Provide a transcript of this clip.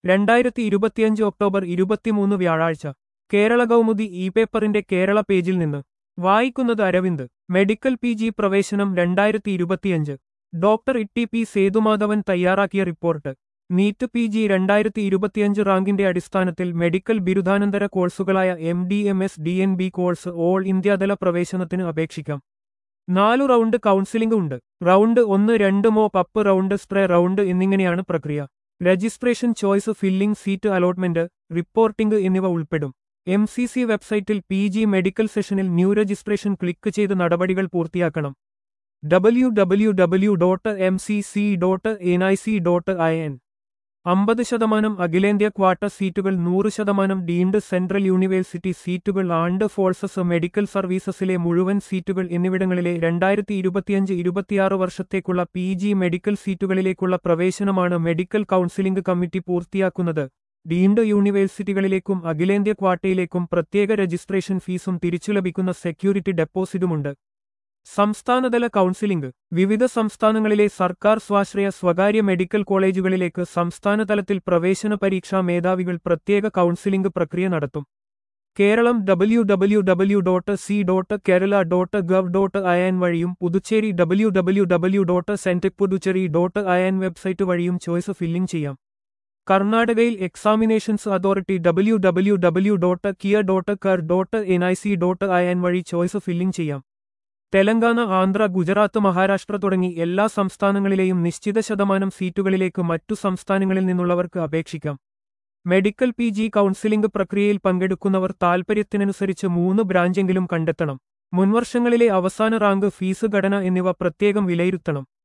രണ്ടായിരത്തി ഇരുപത്തിയഞ്ച് ഒക്ടോബർ ഇരുപത്തിമൂന്ന് വ്യാഴാഴ്ച കേരള കൗമുദി ഇ പേപ്പറിന്റെ കേരള പേജിൽ നിന്ന് വായിക്കുന്നത് അരവിന്ദ് മെഡിക്കൽ പി ജി പ്രവേശനം രണ്ടായിരത്തി ഇരുപത്തിയഞ്ച് ഡോക്ടർ ഇട്ടി പി സേതുമാധവൻ തയ്യാറാക്കിയ റിപ്പോർട്ട് നീറ്റ് പി ജി രണ്ടായിരത്തി ഇരുപത്തിയഞ്ച് റാങ്കിന്റെ അടിസ്ഥാനത്തിൽ മെഡിക്കൽ ബിരുദാനന്തര കോഴ്സുകളായ M D M S D N B course all ഇന്ത്യാതല പ്രവേശനത്തിന് അപേക്ഷിക്കാം നാലു റൗണ്ട് കൗൺസിലിംഗ് ഉണ്ട് റൗണ്ട് ഒന്ന് രണ്ട് മോ പപ്പ് റൗണ്ട് സ്പ്രേ റൗണ്ട് എന്നിങ്ങനെയാണ് പ്രക്രിയ registration choice filling seat allotment reporting എന്നിവ ഉൾപ്പെടും എം സി സി വെബ്സൈറ്റിൽ പി ജി മെഡിക്കൽ സെഷനിൽ ന്യൂ രജിസ്ട്രേഷൻ ക്ലിക്ക് ചെയ്ത് നടപടികൾ പൂർത്തിയാക്കണം W W W dot M C C dot N I C dot I N അമ്പത് ശതമാനം അഖിലേന്ത്യാ ക്വാട്ടർ സീറ്റുകൾ നൂറ് ശതമാനം ഡീംഡ് സെൻട്രൽ യൂണിവേഴ്സിറ്റി സീറ്റുകൾ ആണ്ട് ഫോഴ്സസ് മെഡിക്കൽ സർവീസസിലെ മുഴുവൻ സീറ്റുകൾ എന്നിവിടങ്ങളിലെ രണ്ടായിരത്തി ഇരുപത്തിയഞ്ച് ഇരുപത്തിയാറ് വർഷത്തേക്കുള്ള പി ജി മെഡിക്കൽ സീറ്റുകളിലേക്കുള്ള പ്രവേശനമാണ് മെഡിക്കൽ കൗൺസിലിംഗ് കമ്മിറ്റി പൂർത്തിയാക്കുന്നത് ഡീംഡ് യൂണിവേഴ്സിറ്റികളിലേക്കും അഖിലേന്ത്യാ ക്വാട്ടയിലേക്കും പ്രത്യേക രജിസ്ട്രേഷൻ ഫീസും തിരിച്ചു ലഭിക്കുന്ന സെക്യൂരിറ്റി ഡെപ്പോസിറ്റുമുണ്ട് സംസ്ഥാനതല കൗൺസിലിംഗ് വിവിധ സംസ്ഥാനങ്ങളിലെ സർക്കാർ സ്വാശ്രയ സ്വകാര്യ മെഡിക്കൽ കോളേജുകളിലേക്ക് സംസ്ഥാനതലത്തിൽ പ്രവേശന പരീക്ഷാ മേധാവികൾ പ്രത്യേക കൗൺസിലിംഗ് പ്രക്രിയ നടത്തും Keralam W W W dot C dot Kerala dot gov dot I N വഴിയും Puducherry W W W dot cent Puducherry dot I N website വഴിയും ചോയ്സ് ഫില്ലിംഗ് ചെയ്യാം കർണാടകയിൽ examinations authority W W W dot kea dot kar dot N I C dot I N വഴി choice filling ചെയ്യാം തെലങ്കാന ആന്ധ്ര ഗുജറാത്ത് മഹാരാഷ്ട്ര തുടങ്ങി എല്ലാ സംസ്ഥാനങ്ങളിലെയും നിശ്ചിത ശതമാനം സീറ്റുകളിലേക്ക് മറ്റു സംസ്ഥാനങ്ങളിൽ നിന്നുള്ളവർക്ക് അപേക്ഷിക്കാം മെഡിക്കൽ പി ജി കൗൺസിലിംഗ് പ്രക്രിയയിൽ പങ്കെടുക്കുന്നവർ താൽപര്യത്തിനനുസരിച്ച് മൂന്ന് ബ്രാഞ്ചെങ്കിലും കണ്ടെത്തണം മുൻവർഷങ്ങളിലെ അവസാന റാങ്ക് ഫീസ് ഘടന എന്നിവ പ്രത്യേകം വിലയിരുത്തണം